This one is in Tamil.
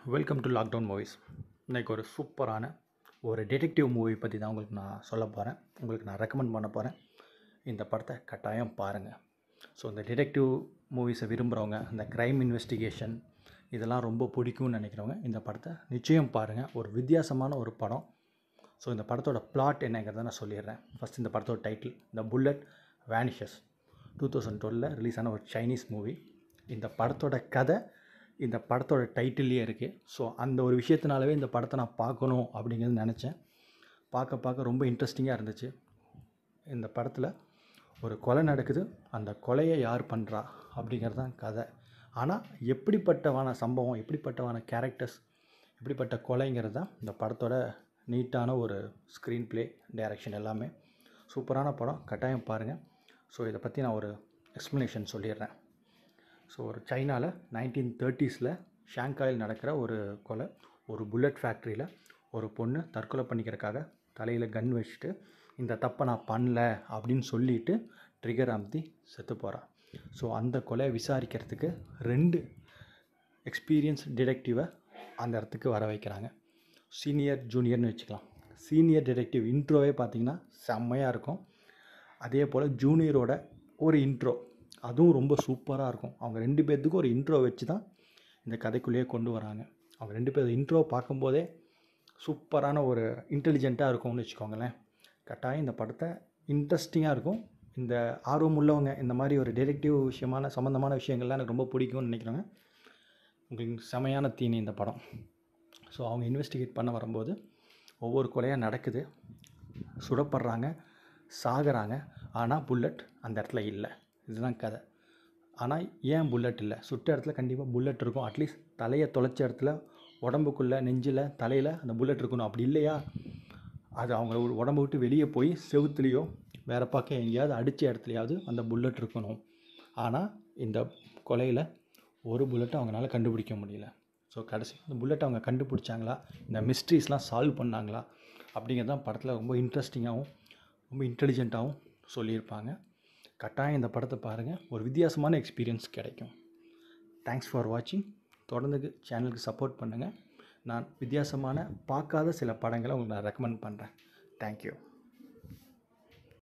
வெல்கம் டு லாக்டவுன் மூவிஸ் இன்றைக்கி ஒரு சூப்பரான ஒரு டிடெக்டிவ் மூவி பற்றி தான் உங்களுக்கு நான் சொல்ல போகிறேன் உங்களுக்கு நான் ரெக்கமெண்ட் பண்ண போகிறேன் இந்த படத்தை கட்டாயம் பாருங்கள் ஸோ இந்த டிடெக்டிவ் மூவிஸை விரும்புகிறவங்க இந்த க்ரைம் இன்வெஸ்டிகேஷன் இதெல்லாம் ரொம்ப பிடிக்கும்னு நினைக்கிறவங்க இந்த படத்தை நிச்சயம் பாருங்கள் ஒரு வித்தியாசமான ஒரு படம் ஸோ இந்த படத்தோட பிளாட் என்னங்கிறத நான் சொல்லிடுறேன் ஃபஸ்ட் இந்த படத்தோட title the bullet vanishes two thousand டுவெலில் ரிலீஸ் ஆன ஒரு சைனீஸ் மூவி இந்த படத்தோட கதை இந்த படத்தோட டைட்டில்லையே இருக்குது ஸோ அந்த ஒரு விஷயத்தினாலவே இந்த படத்தை நான் பார்க்கணும் அப்படிங்கிறது நினச்சேன் பார்க்க பார்க்க ரொம்ப இன்ட்ரெஸ்டிங்காக இருந்துச்சு இந்த படத்தில் ஒரு கொலை நடக்குது அந்த கொலையை யார் பண்ணுறா அப்படிங்கிறது தான் கதை ஆனால் எப்படிப்பட்டவான சம்பவம் எப்படிப்பட்டவான கேரக்டர்ஸ் எப்படிப்பட்ட கொலைங்கிறது தான் இந்த படத்தோட நீட்டான ஒரு ஸ்க்ரீன் ப்ளே டைரக்ஷன் எல்லாமே சூப்பரான படம் கட்டாயம் பாருங்கள் ஸோ இதை பற்றி நான் ஒரு எக்ஸ்ப்ளனேஷன் சொல்லிடுறேன் ஸோ ஒரு சைனாவில் நைன்டீன் தேர்ட்டிஸில் ஷாங்காயில் நடக்கிற ஒரு கொலை ஒரு புல்லட் ஃபேக்ட்ரியில் ஒரு பொண்ணு தற்கொலை பண்ணிக்கிறதுக்காக தலையில் கன் வச்சுட்டு இந்த தப்பை நான் பண்ணல அப்படின்னு சொல்லிட்டு ட்ரிகர் அமுத்தி செத்து போகிறான் ஸோ அந்த கொலையை விசாரிக்கிறதுக்கு ரெண்டு எக்ஸ்பீரியன்ஸ் டிடெக்டிவை அந்த இடத்துக்கு வர வைக்கிறாங்க சீனியர் ஜூனியர்னு வச்சுக்கலாம் சீனியர் டிடெக்டிவ் இன்ட்ரோவே பார்த்திங்கன்னா செம்மையாக இருக்கும் அதே போல் ஜூனியரோட ஒரு இன்ட்ரோ அதுவும் ரொம்ப சூப்பராக இருக்கும் அவங்க ரெண்டு பேர்த்துக்கும் ஒரு இன்ட்ரோ வச்சு தான் இந்த கதைக்குள்ளேயே கொண்டு வராங்க அவங்க ரெண்டு பேர் இன்ட்ரோ பார்க்கும்போதே சூப்பரான ஒரு இன்டெலிஜென்ட்டாக இருக்கும்னு வச்சுக்கோங்களேன் கட்டாயம் இந்த படத்தை இன்ட்ரெஸ்டிங்காக இருக்கும் இந்த ஆர்வம் உள்ளவங்க இந்த மாதிரி ஒரு டிடெக்டிவ் விஷயமான சம்மந்தமான விஷயங்கள்லாம் எனக்கு ரொம்ப பிடிக்கும்னு நினைக்கிறேங்க உங்களுக்கு செமையான தீனி இந்த படம் ஸோ அவங்க இன்வெஸ்டிகேட் பண்ண வரும்போது ஒவ்வொரு கொலையாக நடக்குது சுடப்படுறாங்க சாகுறாங்க ஆனால் புல்லட் அந்த இடத்துல இல்லை இதுதான் கதை ஆனால் ஏன் புல்லட் இல்லை சுட்ட இடத்துல கண்டிப்பாக புல்லட் இருக்கும் அட்லீஸ்ட் தலையை தொலைச்ச இடத்துல உடம்புக்குள்ளே நெஞ்சில் தலையில் அந்த புல்லட் இருக்கணும் அப்படி இல்லையா அது அவங்க ஒரு உடம்பு விட்டு வெளியே போய் செவுத்துலேயோ வேறு பக்கம் எங்கேயாவது அடித்த இடத்துலையாவது அந்த புல்லட் இருக்கணும் ஆனால் இந்த கொலையில் ஒரு புல்லட்டை அவங்களால கண்டுபிடிக்க முடியல ஸோ கடைசி இந்த புல்லட்டை அவங்க கண்டுபிடிச்சாங்களா இந்த மிஸ்ட்ரீஸ்லாம் சால்வ் பண்ணாங்களா அப்படிங்கிறது தான் படத்தில் ரொம்ப இன்ட்ரெஸ்டிங்காகவும் ரொம்ப இன்டெலிஜென்ட்டாகவும் சொல்லியிருப்பாங்க கட்டாயம் இந்த படத்தை பாருங்கள் ஒரு வித்தியாசமான எக்ஸ்பீரியன்ஸ் கிடைக்கும் தேங்க்ஸ் ஃபார் வாட்சிங் தொடர்ந்து சேனலுக்கு சப்போர்ட் பண்ணுங்கள் நான் வித்தியாசமான பார்க்காத சில படங்களை உங்களுக்கு நான் ரெக்கமெண்ட் பண்ணுறேன் தேங்க்யூ